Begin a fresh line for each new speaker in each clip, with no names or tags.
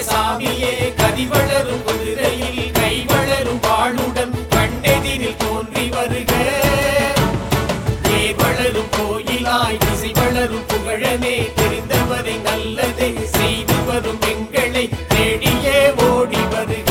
சாமியே கதி வளரும் குதிரையில் கை வளரும் வாளுடன் கண்ணெதிரில் தோன்றி வருக தேர் வளரும் கோயிலாய் திசை வளரும் புகழனே தெரிந்தவரை நல்லதை செய்து வரும் எங்களை தேடியே ஓடி வருக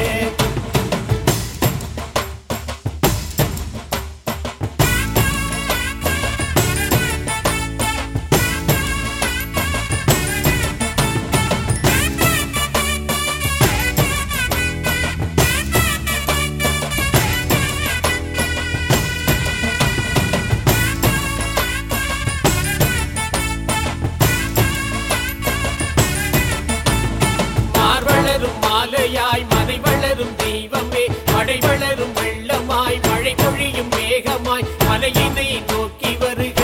மார்வளரும் மாலையாய் மனை வளரும் தெய்வமே மழை வளரும் வெள்ளமாய் மழை பொழியும் மேகமாய் மலையினை நோக்கி வருக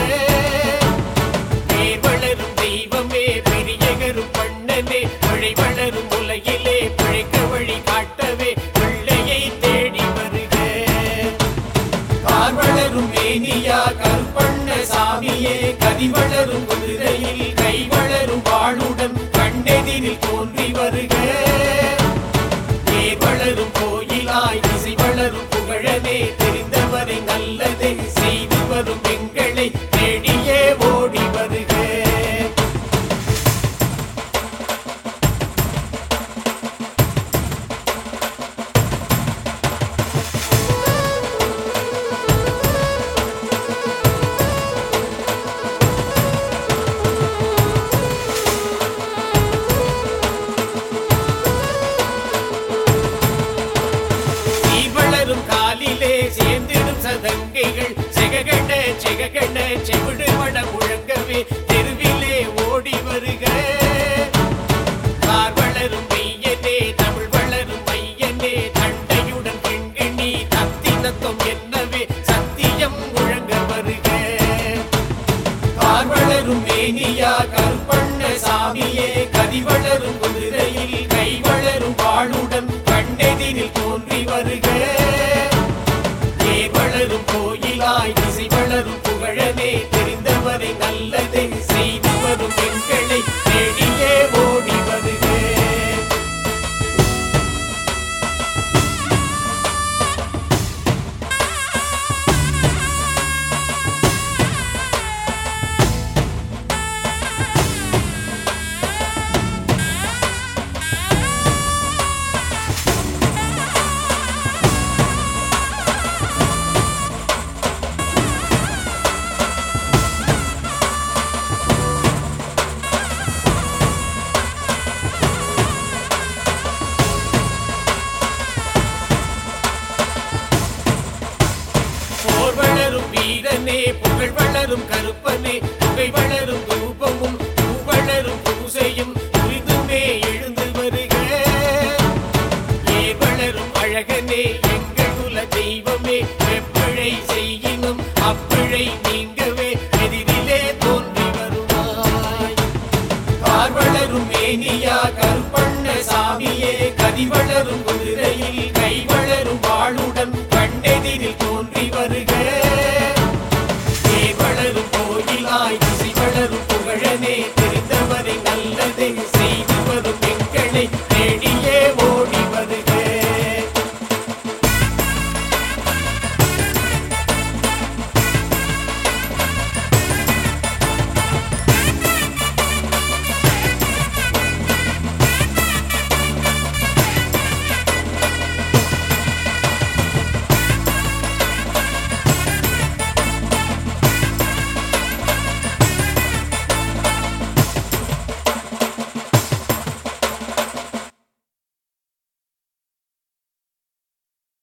பேர் வளரும் தெய்வமே பெரியகரும் பண்ணனே மழை வளரும் உலகிலே பிழைக்க வழி காட்டவே பிள்ளையை தேடி வருக கார் வளரும் மேனியா கருப்பண்ண சாமியே கதி வளரும் குதிரையில் கை வளரும் வாளுடன் கண்ணெதிரில் தோன்றி வருக தேர் வளரும் கோயிலாய் திசை வளரும் புகழனே தெரிந்தவரை நல்லதை செய்து வரும் எங்களை தேடியே ஓடி வருக நீர் வளரும் காலிலே சேர்ந்திடும் சதங்கைகள் செககண்ட செககண்ட செவிடு மட முழங்கவே தெருவிலே ஓடி வருக கார் வளரும் மெய்யனே தமிழ் வளரும் மையனே தண்டையுடன் கிண்கிணி தத்தினத்தம் என்னவே சத்தியம் முழங்க வருக கார் வளரும் மேனியா கருப்பண்ண சாமியே கதி வளரும் குதிரையில் கை வளரும் வாளுடன் கண்ணெதிரில் தோன்றி வருக தேர் வளரும் கோயிலாய் திசை வளரும் புகழனே தெரிந்தவரை நல்லதை செய்து வரும் எங்களை தேடியே ஓடி வருக போர் வளரும் வீரனே புகழ் வளரும் கருப்பனே புகை வளரும்